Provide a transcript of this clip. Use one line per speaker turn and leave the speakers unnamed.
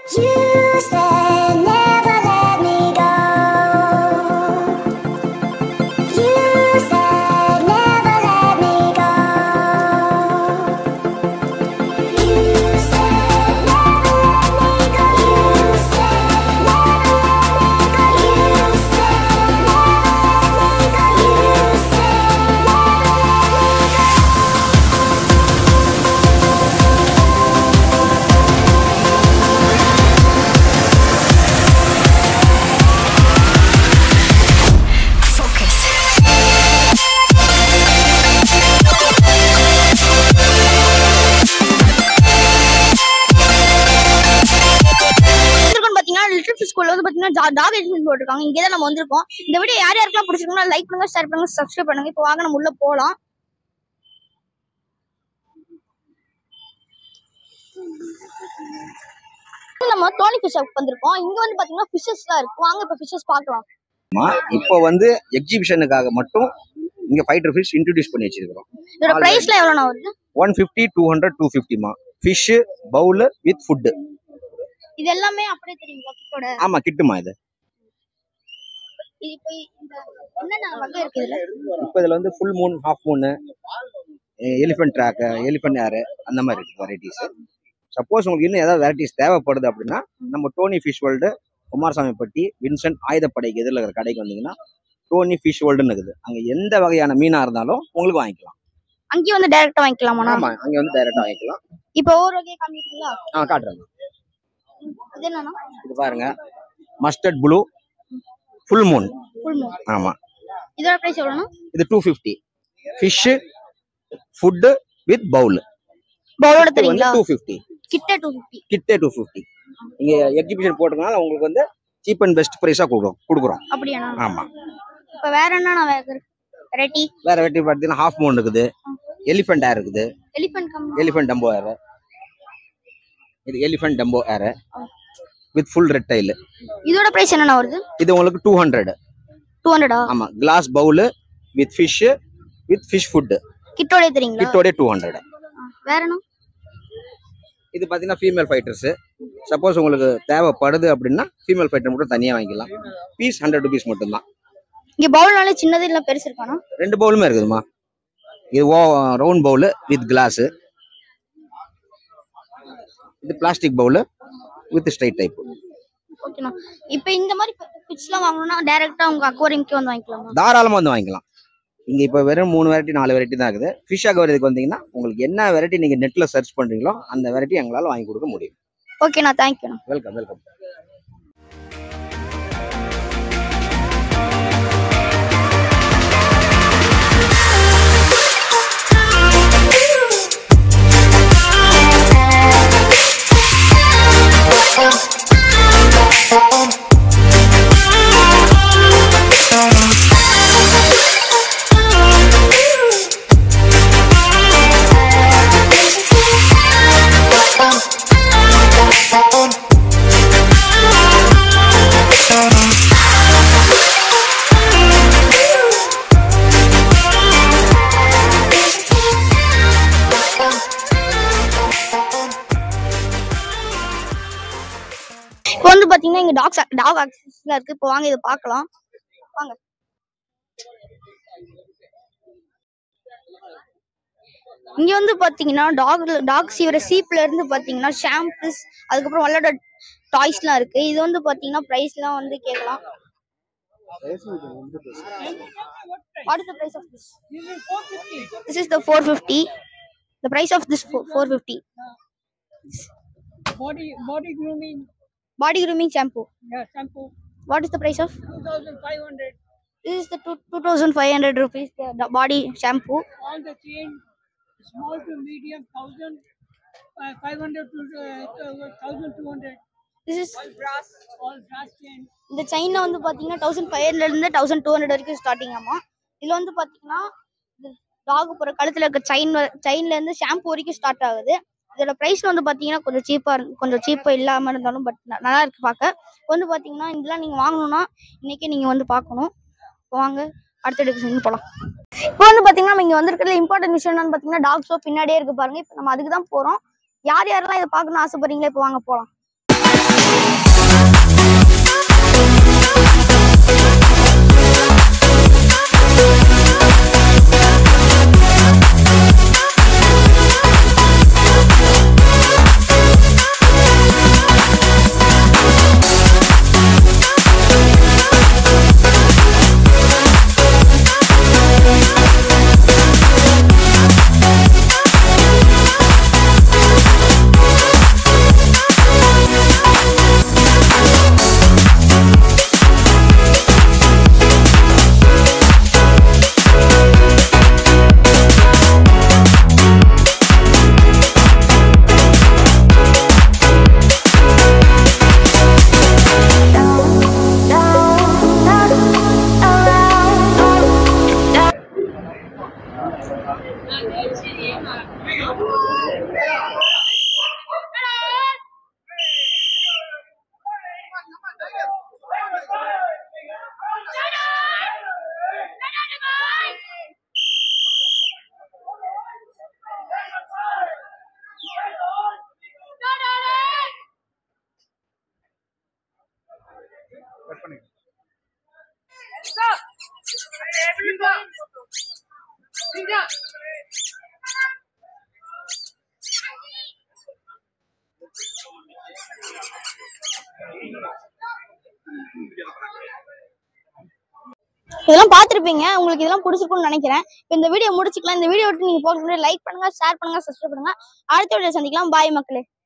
You said never let me go. You said never let me go. You said never let me go. You said never let me go. You said never let me go. You said never let me go.
வந்திருக்கோம் பாத்தீங்கன்னா little fish ஸ்கூல்ல வந்து பாத்தீங்கன்னா talk education போட்டிருக்காங்க இங்கே தான் நம்ம வந்திருக்கோம் இந்த வீடியோ யார் யாருக்கெல்லாம் பிடிச்சிருக்கோம்னா லைக் பண்ணுங்க ஷேர் பண்ணுங்க சப்ஸ்கிரைப் பண்ணுங்க இப்போ வாங்க நம்ம உள்ள போலாம் நம்ம டோனி ஃபிஷ் வந்திருக்கோம் இங்க வந்து பாத்தீங்கன்னா ஃபிஷஸ் தான் இருக்கு வாங்க இப்போ ஃபிஷஸ் பார்க்கலாம்
இப்போ வந்து எக்ஸிபிஷனுக்காக மட்டும் இங்க ஃபைட்டர் ஃபிஷ் இன்ட்ரடியூஸ் பண்ணி வச்சிருக்கிறோம்
இதோட பிரைஸ்ல எவ்வளோண்ணா வருது
one fifty two hundred two ஃபிஃப்டிமா ஃபிஷ் பவுல் வித் ஃபுட்டு
இது எல்லாமே அப்படியே தெரியுங்களா கிட்டோட
ஆமா கிட்டுமா இது
இது இப்போ இந்த என்னென்ன வகை இருக்கு இதுல
இப்போ இதுல வந்து full moon half moon elephant ட்ராக்கு எலிஃபென்ட் ஏரு அந்த மாதிரி இருக்கு வெரைட்டிஸ் சப்போஸ் உங்களுக்கு இன்னும் ஏதாவது வெரைட்டிஸ் தேவைப்படுது அப்படின்னா நம்ம Tony fish world Kumarasamipatti Vincent ஆயுதப்படைக்கு எதிரில் இருக்கிற கடைக்கு வந்தீங்கன்னா டோனி ஃபிஷ் வேர்ல்டுன்னு இருக்குது அங்க எந்த வகையான மீனா இருந்தாலும் உங்களுக்கு வாங்கிக்கலாம்
அங்கேயும் வந்து டைரக்டா வாங்கிக்கலாமா
ஆமா அங்க வந்து டைரக்டா வாங்கிக்கலாம்
இப்போ ஒவ்வொரு வகையை காமிக்கிறீங்களா
ஆ காட்டுறேன்
இது என்னன்னா
இது பாருங்க mustard blue full moon
full moon
ஆமா
இதோட பிரைஸ் எவ்வளோண்ணா
இது two fifty fish food with bowl
பவுலோட
வந்து
தெரியுங்களா
டூ ஃபிஃப்டி
கிட்ட டூ ஃபிஃப்டி
கிட்டே டூ ஃபிஃப்டி இங்கே எக்ஸிபிஷன் போட்டதுனால உங்களுக்கு வந்து சீப் அண்ட் பெஸ்ட் ப்ரைஸாக கொடுக்குறோம் கொடுக்குறோம்
அப்படியாண்ணா
ஆமாம்
இப்போ வேற என்னண்ணா வெரைட்டி
வேற வெட்டி பார்த்தீங்கன்னா ஹாஃப் மூன் இருக்குது எலிஃபென்ட் ஏர் இருக்குது
elephant cum
elephant dumbo ear இது elephant dumbo ear with full red tail
இதோட பிரைஸ் என்னண்ணா வருது
இது உங்களுக்கு டூ ஹண்ட்ரட்
டூ ஹண்ட்ரடா
ஆமாம் glass bowl with fish with fish food
கிட்டோடய தெரியுங்களா
கிட்டோடே டூ ஹண்ட்ரட்
ஆ, வேற என்ன
இது பார்த்தீங்கன்னா ஃபீமேல் ஃபைட்டர்ஸு சப்போஸ் உங்களுக்கு தேவைப்படுது அப்படின்னா ஃபீமேல் ஃபைட்டர் மட்டும் தனியாக வாங்கிக்கலாம் பீஸ் ஹண்ட்ரட் ருபீஸ் மட்டும்தான்
இங்க பவுல்னாலே சின்னது இல்ல பெருசு இருக்கானா
ரெண்டு பவுலுமே இருக்குதுமா இது ஓ ரவுண்ட் பவுலு வித் கிளாஸு இது plastic bowl with straight type
ஓகேண்ணா இப்போ இந்த மாதிரி ஃபிஷ்லாம் வாங்கணும்னா டைரக்டா உங்க அக்வாரியம்க்கே வந்து வாங்கிக்கலாமா
தாராளமாக வந்து வாங்கிக்கலாம் இங்கே இப்போ வெறும் மூணு வெரைட்டி நாலு வெரைட்டி தான் இருக்குது ஃபிஷ் அக்வரியத்துக்கு வந்தீங்கன்னா உங்களுக்கு என்ன வெரைட்டி நீங்கள் நெட்டில் சர்ச் பண்ணுறீங்களோ அந்த வெரைட்டி எங்களால் வாங்கி கொடுக்க முடியும்
ஓகேண்ணா தேங்க்யூண்ணா
வெல்கம் வெல்கம்
இப்போ வந்து பாத்தீங்கன்னா இங்க டாக்ஸ் டாக் ஆக்சஸ்ல இருக்கு இப்போ வாங்க இதை பார்க்கலாம் வாங்க இங்க வந்து பாத்தீங்கன்னா டாக் டாக் சீவர சீப்ல இருந்து பாத்தீங்கன்னா ஷாம்புஸ் அதுக்கப்புறம் விளையாட டாய்ஸ்லாம் இருக்கு இது வந்து பாத்தீங்கன்னா பிரைஸ்லாம் வந்து கேட்கலாம் What is the price of this? This is the 450. The price of this four- 450.
body body grooming
Body grooming shampoo.
yeah, shampoo
What is the price of?
2500
This is the two, 2500 rupees the, the body shampoo.
all the chain small to medium 1000 uh, 500 to uh, 1200
This is
all brass all brass chain
இந்த செயின்ல வந்து பாத்தீங்கன்னா thousand five ஹண்ட்ரட்ல இருந்து thousand two hundred வரைக்கும் starting ஆமா இதுல வந்து பாத்தீங்கன்னா டாக் போற கழுத்துல இருக்க செயின் செயின்ல இருந்து ஷாம்பு வரைக்கும் ஸ்டார்ட் ஆகுது இதோட பிரைஸ் வந்து பாத்தீங்கன்னா கொஞ்சம் சீப்பா கொஞ்சம் சீப்பா இல்லாம இருந்தாலும் பட் நல்லா இருக்கு பார்க்க இப்போ வந்து பாத்தீங்கன்னா இதெல்லாம் நீங்க வாங்கணும்னா இன்னைக்கே நீங்க வந்து பார்க்கணும் இப்போ வாங்க அடுத்த டிஸ்கஷன் போலாம் இப்போ வந்து பாத்தீங்கன்னா நம்ம இங்க வந்திருக்கிற இம்பார்ட்டன்ட் விஷயம் என்னன்னு பாத்தீங்கன்னா டாக் ஷோ பின்னாடியே இருக்கு பாருங்க இப்போ நம்ம அதுக்கு தான் போறோம் யார் யாரெல்லாம் இதை பார்க்கணும்னு ஆசைப்படுறீங்களோ இப்போ வாங்க போலாம் இதெல்லாம் பார்த்துருப்பீங்க உங்களுக்கு இதெல்லாம் பிடிச்சிருக்கும்னு நினைக்கிறேன் இப்போ இந்த வீடியோ முடிச்சுக்கலாம் இந்த வீடியோ விட்டு நீங்க போக லைக் பண்ணுங்க ஷேர் பண்ணுங்க சப்ஸ்கிரைப் பண்ணுங்க அடுத்த வீடியோ சந்திக்கலாம் பாய் மக்களே